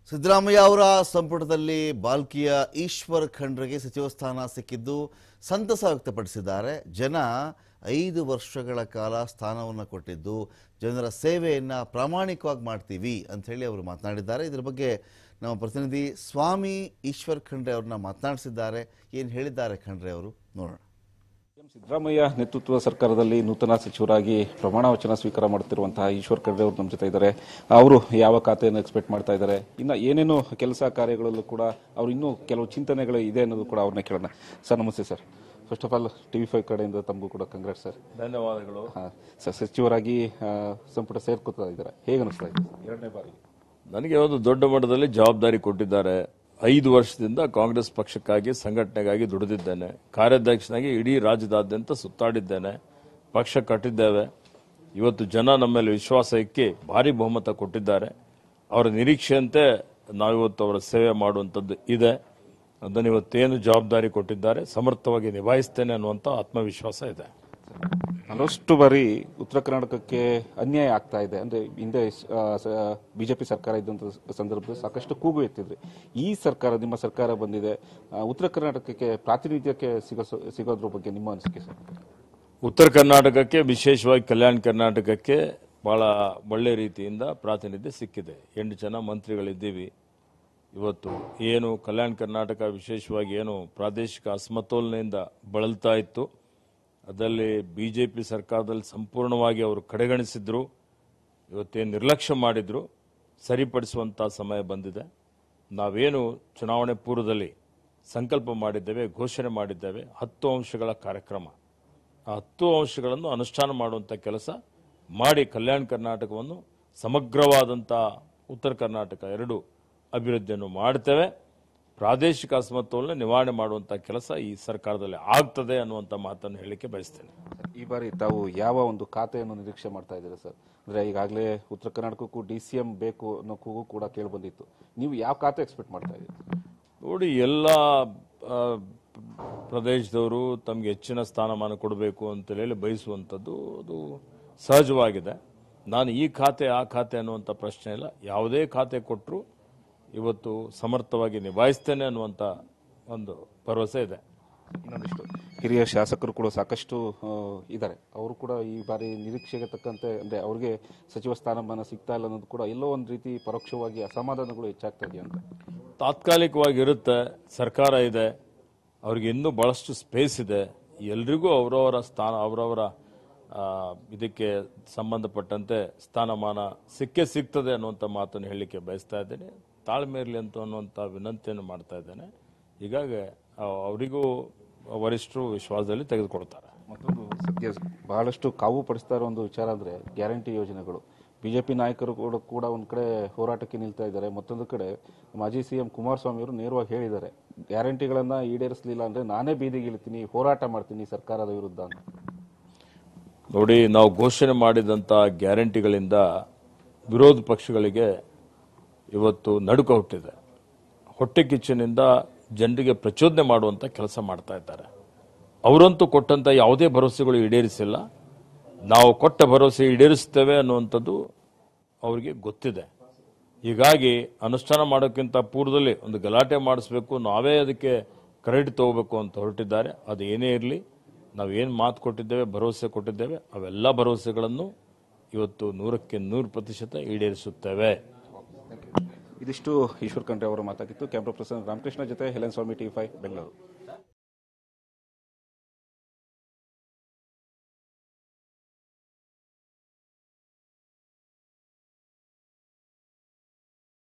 ಸಿದ್ದರಾಮಯ್ಯ ಅವರ ಸಂಪುಟದಲ್ಲಿ ಬಾಲ್ಕಿಯ ಈಶ್ವರ್ ಖಂಡ್ರೆಗೆ ಸಚಿವ ಸ್ಥಾನ ಸಿಕ್ಕಿದ್ದು ಸಂತಸ ವ್ಯಕ್ತಪಡಿಸಿದ್ದಾರೆ ಜನ ಐದು ವರ್ಷಗಳ ಕಾಲ ಸ್ಥಾನವನ್ನು ಕೊಟ್ಟಿದ್ದು ಜನರ ಸೇವೆಯನ್ನು ಪ್ರಾಮಾಣಿಕವಾಗಿ ಮಾಡ್ತೀವಿ ಅಂತ ಹೇಳಿ ಅವರು ಮಾತನಾಡಿದ್ದಾರೆ ಇದರ ಬಗ್ಗೆ ನಮ್ಮ ಪ್ರತಿನಿಧಿ ಸ್ವಾಮಿ ಈಶ್ವರ್ ಖಂಡ್ರೆ ಅವ್ರನ್ನ ಮಾತನಾಡಿಸಿದ್ದಾರೆ ಏನು ಹೇಳಿದ್ದಾರೆ ಖಂಡ್ರೆ ಅವರು ನೋಡೋಣ ಎಂ ಸಿದ್ದರಾಮಯ್ಯ ನೇತೃತ್ವದ ಸರ್ಕಾರದಲ್ಲಿ ನೂತನ ಸಚಿವರಾಗಿ ಪ್ರಮಾಣ ವಚನ ಸ್ವೀಕಾರ ಮಾಡುತ್ತಿರುವಂತಹ ಈಶ್ವರ್ ಖಂಡ್ರೆ ಅವರು ನಮ್ಮ ಜೊತೆ ಇದ್ದಾರೆ ಅವರು ಯಾವ ಖಾತೆಯನ್ನು ಎಕ್ಸ್ಪೆಕ್ಟ್ ಮಾಡ್ತಾ ಇದ್ದಾರೆ ಇನ್ನು ಏನೇನು ಕೆಲಸ ಕಾರ್ಯಗಳಲ್ಲೂ ಕೂಡ ಅವ್ರು ಇನ್ನೂ ಕೆಲವು ಚಿಂತನೆಗಳು ಇದೆ ಅನ್ನೋದು ಕೂಡ ಅವ್ರನ್ನ ಕೇಳೋಣ ಸರ್ ನಮಸ್ತೆ sir first of all TV five ಕಡೆಯಿಂದ ತಮಗೂ ಕೂಡ ಕಂಗ್ರಾಟ್ ಸರ್ ಧನ್ಯವಾದಗಳು ಸರ್ ಸಚಿವರಾಗಿ ಆ, ಸಂಪುಟ ಸೇರ್ಕೊತಾ ಇದ್ದಾರೆ ಹೇಗೆ ಅನಿಸ್ತಾ ಇದೆ ಎರಡನೇ ಬಾರಿ ನನಗೆ ಒಂದು ದೊಡ್ಡ ಮಟ್ಟದಲ್ಲಿ ಜವಾಬ್ದಾರಿ ಕೊಟ್ಟಿದ್ದಾರೆ ಐದು ವರ್ಷದಿಂದ ಕಾಂಗ್ರೆಸ್ ಪಕ್ಷಕ್ಕಾಗಿ ಸಂಘಟನೆಗಾಗಿ ದುಡಿದಿದ್ದೇನೆ ಕಾರ್ಯಾಧ್ಯಕ್ಷನಾಗಿ ಇಡೀ ರಾಜ್ಯದಾದ್ಯಂತ ಸುತ್ತಾಡಿದ್ದೇನೆ ಪಕ್ಷ ಕಟ್ಟಿದ್ದೇವೆ ಇವತ್ತು ಜನ ನಮ್ಮ ಮೇಲೆ ವಿಶ್ವಾಸ ಇಕ್ಕಿ ಭಾರಿ ಬಹುಮತ ಕೊಟ್ಟಿದ್ದಾರೆ ಅವರ ನಿರೀಕ್ಷೆಯಂತೆ ನಾವಿವತ್ತು ಅವರ ಸೇವೆ ಮಾಡುವಂಥದ್ದು ಇದೆ ಅದನ್ನು ಇವತ್ತೇನು ಜವಾಬ್ದಾರಿ ಕೊಟ್ಟಿದ್ದಾರೆ ಸಮರ್ಥವಾಗಿ ನಿಭಾಯಿಸ್ತೇನೆ ಅನ್ನುವಂಥ ಆತ್ಮವಿಶ್ವಾಸ ಇದೆ ಹಲವಷ್ಟು ಬಾರಿ ಉತ್ತರ ಕರ್ನಾಟಕಕ್ಕೆ ಅನ್ಯಾಯ ಆಗ್ತಾ ಇದೆ ಅಂದ್ರೆ ಹಿಂದೆ ಬಿಜೆಪಿ ಸರ್ಕಾರ ಇದ್ದಂತ ಸಂದರ್ಭದಲ್ಲಿ ಸಾಕಷ್ಟು ಕೂಗು ಎತ್ತಿದ್ರಿ ಈ ಸರ್ಕಾರ ನಿಮ್ಮ ಸರ್ಕಾರ ಬಂದಿದೆ ಆ, ಉತ್ತರ ಕರ್ನಾಟಕಕ್ಕೆ ಪ್ರಾತಿನಿಧ್ಯಕ್ಕೆ ಸಿಗೋ ಸಿಗೋದ್ರ ಬಗ್ಗೆ ನಿಮ್ಮ ಅನಿಸಿಕೆ ಸರ್ ಉತ್ತರ ಕರ್ನಾಟಕಕ್ಕೆ ವಿಶೇಷವಾಗಿ ಕಲ್ಯಾಣ ಕರ್ನಾಟಕಕ್ಕೆ ಬಹಳ ಒಳ್ಳೆ ರೀತಿಯಿಂದ ಪ್ರಾತಿನಿಧ್ಯ ಸಿಕ್ಕಿದೆ ಎಂಟು ಜನ ಮಂತ್ರಿಗಳಿದ್ದೀವಿ ಇವತ್ತು ಏನು ಕಲ್ಯಾಣ ಕರ್ನಾಟಕ ವಿಶೇಷವಾಗಿ ಏನು ಪ್ರಾದೇಶಿಕ ಅಸಮತೋಲನೆಯಿಂದ ಬಳಲ್ತಾ ಇತ್ತು ಅದರಲ್ಲಿ ಬಿ ಜೆ ಪಿ ಸರ್ಕಾರದಲ್ಲಿ ಸಂಪೂರ್ಣವಾಗಿ ಅವರು ಕಡೆಗಣಿಸಿದ್ರು ಇವತ್ತೇನು ನಿರ್ಲಕ್ಷ್ಯ ಮಾಡಿದ್ರು ಸರಿಪಡಿಸುವಂಥ ಸಮಯ ಬಂದಿದೆ ನಾವೇನು ಚುನಾವಣೆ ಪೂರ್ವದಲ್ಲಿ ಸಂಕಲ್ಪ ಮಾಡಿದ್ದೇವೆ ಘೋಷಣೆ ಮಾಡಿದ್ದೇವೆ ಹತ್ತು ಅಂಶಗಳ ಕಾರ್ಯಕ್ರಮ ಆ ಹತ್ತು ಅಂಶಗಳನ್ನು ಅನುಷ್ಠಾನ ಮಾಡುವಂಥ ಕೆಲಸ ಮಾಡಿ ಕಲ್ಯಾಣ ಕರ್ನಾಟಕವನ್ನು ಸಮಗ್ರವಾದಂಥ ಉತ್ತರ ಕರ್ನಾಟಕ ಎರಡು ಅಭಿವೃದ್ಧಿಯನ್ನು ಮಾಡ್ತೇವೆ ಪ್ರಾದೇಶಿಕ ಅಸಮತೋಲನೆ ನಿವಾರಣೆ ಮಾಡುವಂಥ ಕೆಲಸ ಈ ಸರ್ಕಾರದಲ್ಲಿ ಆಗ್ತದೆ ಅನ್ನುವಂಥ ಮಾತನ್ನು ಹೇಳಲಿಕ್ಕೆ ಬಯಸ್ತೇನೆ ಈ ಬಾರಿ ತಾವು ಯಾವ ಒಂದು ಖಾತೆಯನ್ನು ನಿರೀಕ್ಷೆ ಮಾಡ್ತಾ ಇದ್ದೀರಾ ಸರ್ ಅಂದ್ರೆ ಈಗಾಗಲೇ ಉತ್ತರ ಕರ್ನಾಟಕಕ್ಕೂ ಡಿ ಸಿ ಎಂ ಬೇಕು ಅನ್ನೋ ಕೂಗು ಕೂಡ ಕೇಳಿ ಬಂದಿತ್ತು ನೀವು ಯಾವ ಖಾತೆ ಎಕ್ಸ್ಪೆಕ್ಟ್ ಮಾಡ್ತಾ ಇದ್ದೀರಿ ನೋಡಿ ಎಲ್ಲ ಆ, ಪ್ರದೇಶದವರು ತಮಗೆ ಹೆಚ್ಚಿನ ಸ್ಥಾನಮಾನ ಕೊಡಬೇಕು ಅಂತ ಹೇಳಿ ಬಯಸುವಂಥದ್ದು ಅದು ಸಹಜವಾಗಿದೆ ನಾನು ಈ ಖಾತೆ ಆ ಖಾತೆ ಅನ್ನುವಂಥ ಪ್ರಶ್ನೆ ಇಲ್ಲ ಯಾವುದೇ ಖಾತೆ ಕೊಟ್ಟರು ಇವತ್ತು ಸಮರ್ಥವಾಗಿ ನಿಭಾಯಿಸ್ತೇನೆ ಅನ್ನುವಂಥ ಒಂದು ಭರವಸೆ ಇದೆ ಇನ್ನೊಂದಿಷ್ಟು ಹಿರಿಯ ಶಾಸಕರು ಕೂಡ ಸಾಕಷ್ಟು ಇದ್ದಾರೆ ಅವರು ಕೂಡ ಈ ಬಾರಿ ನಿರೀಕ್ಷೆಗೆ ತಕ್ಕಂತೆ ಅಂದ್ರೆ ಅವ್ರಿಗೆ ಸಚಿವ ಸ್ಥಾನಮಾನ ಸಿಗ್ತಾ ಇಲ್ಲ ಅನ್ನೋದು ಕೂಡ ಎಲ್ಲೋ ಒಂದು ರೀತಿ ಪರೋಕ್ಷವಾಗಿ ಅಸಮಾಧಾನಗಳು ಹೆಚ್ಚಾಗ್ತಾ ಇದೆಯಾ ಅಂತ ತಾತ್ಕಾಲಿಕವಾಗಿ ಇರುತ್ತೆ ಸರ್ಕಾರ ಇದೆ ಅವ್ರಿಗೆ ಇನ್ನೂ ಬಹಳಷ್ಟು ಸ್ಪೇಸ್ ಇದೆ ಎಲ್ರಿಗೂ ಅವರವರ ಸ್ಥಾನ ಅವರವರ ಆ, ಇದಕ್ಕೆ ಸಂಬಂಧಪಟ್ಟಂತೆ ಸ್ಥಾನಮಾನ ಸಿಕ್ಕೇ ಸಿಗ್ತದೆ ಅನ್ನುವಂಥ ಮಾತನ್ನು ಹೇಳಲಿಕ್ಕೆ ಬಯಸ್ತಾ ಇದ್ದೇನೆ ತಾಳ್ಮೆ ಇರಲಿ ಅಂತ ಅನ್ನುವಂಥ ವಿನಂತಿಯನ್ನು ಮಾಡ್ತಾ ಇದ್ದೇನೆ ಹೀಗಾಗಿ ಆ, ಅವರಿಗೂ ವರಿಷ್ಠರು ವಿಶ್ವಾಸದಲ್ಲಿ ತೆಗೆದುಕೊಳ್ತಾರೆ ಮತ್ತೊಂದು ಸದ್ಯ ಬಹಳಷ್ಟು ಕಾವು ಪಡಿಸ್ತಾ ಇರೋ ಒಂದು ವಿಚಾರ ಅಂದ್ರೆ ಗ್ಯಾರಂಟಿ ಯೋಜನೆಗಳು ಬಿಜೆಪಿ ನಾಯಕರು ಕೂಡ ಕೂಡ ಒಂದ್ ಕಡೆ ಹೋರಾಟಕ್ಕೆ ನಿಲ್ತಾ ಇದ್ದಾರೆ ಮತ್ತೊಂದು ಕಡೆ ಮಾಜಿ ಸಿಎಂ ಕುಮಾರಸ್ವಾಮಿ ಅವರು ನೇರವಾಗಿ ಹೇಳಿದ್ದಾರೆ ಗ್ಯಾರಂಟಿಗಳನ್ನ ಈಡೇರಿಸಲಿಲ್ಲ ಅಂದ್ರೆ ನಾನೇ ಬೀದಿಗೆ ಇಳಿತೀನಿ ಹೋರಾಟ ಮಾಡ್ತೀನಿ ಸರ್ಕಾರದ ವಿರುದ್ಧ ಅಂತ ನೋಡಿ ನಾವು ಘೋಷಣೆ ಮಾಡಿದಂಥ ಗ್ಯಾರಂಟಿಗಳಿಂದ ವಿರೋಧ ಪಕ್ಷಗಳಿಗೆ ಇವತ್ತು ನಡುಕ ಹುಟ್ಟಿದೆ ಹೊಟ್ಟೆ ಕಿಚ್ಚಿನಿಂದ ಜನರಿಗೆ ಪ್ರಚೋದನೆ ಮಾಡುವಂಥ ಕೆಲಸ ಮಾಡ್ತಾ ಇದ್ದಾರೆ ಅವರಂತೂ ಕೊಟ್ಟಂಥ ಯಾವುದೇ ಭರವಸೆಗಳು ಈಡೇರಿಸಿಲ್ಲ ನಾವು ಕೊಟ್ಟ ಭರವಸೆ ಈಡೇರಿಸ್ತೇವೆ ಅನ್ನುವಂಥದ್ದು ಅವರಿಗೆ ಗೊತ್ತಿದೆ ಹೀಗಾಗಿ ಅನುಷ್ಠಾನ ಮಾಡೋಕ್ಕಿಂತ ಪೂರ್ವದಲ್ಲಿ ಒಂದು ಗಲಾಟೆ ಮಾಡಿಸ್ಬೇಕು ನಾವೇ ಅದಕ್ಕೆ ಕ್ರೆಡಿಟ್ ತಗೋಬೇಕು ಅಂತ ಹೊರಟಿದ್ದಾರೆ ಅದು ಏನೇ ಇರಲಿ ನಾವು ಏನು ಮಾತು ಕೊಟ್ಟಿದ್ದೇವೆ ಭರವಸೆ ಕೊಟ್ಟಿದ್ದೇವೆ ಅವೆಲ್ಲ ಭರವಸೆಗಳನ್ನು ಇವತ್ತು ನೂರಕ್ಕೆ ನೂರು ಪ್ರತಿಶತ ಈಡೇರಿಸುತ್ತೇವೆ ಇದಿಷ್ಟು ಈಶ್ವರ್ ಖಂಡ್ರೆ ಅವರ ಮಾತಾಗಿತ್ತು ಕ್ಯಾಮ್ರಾ ಪರ್ಸನ್ ರಾಮಕೃಷ್ಣ ಜೊತೆ Helen Swamy T five Bengaluru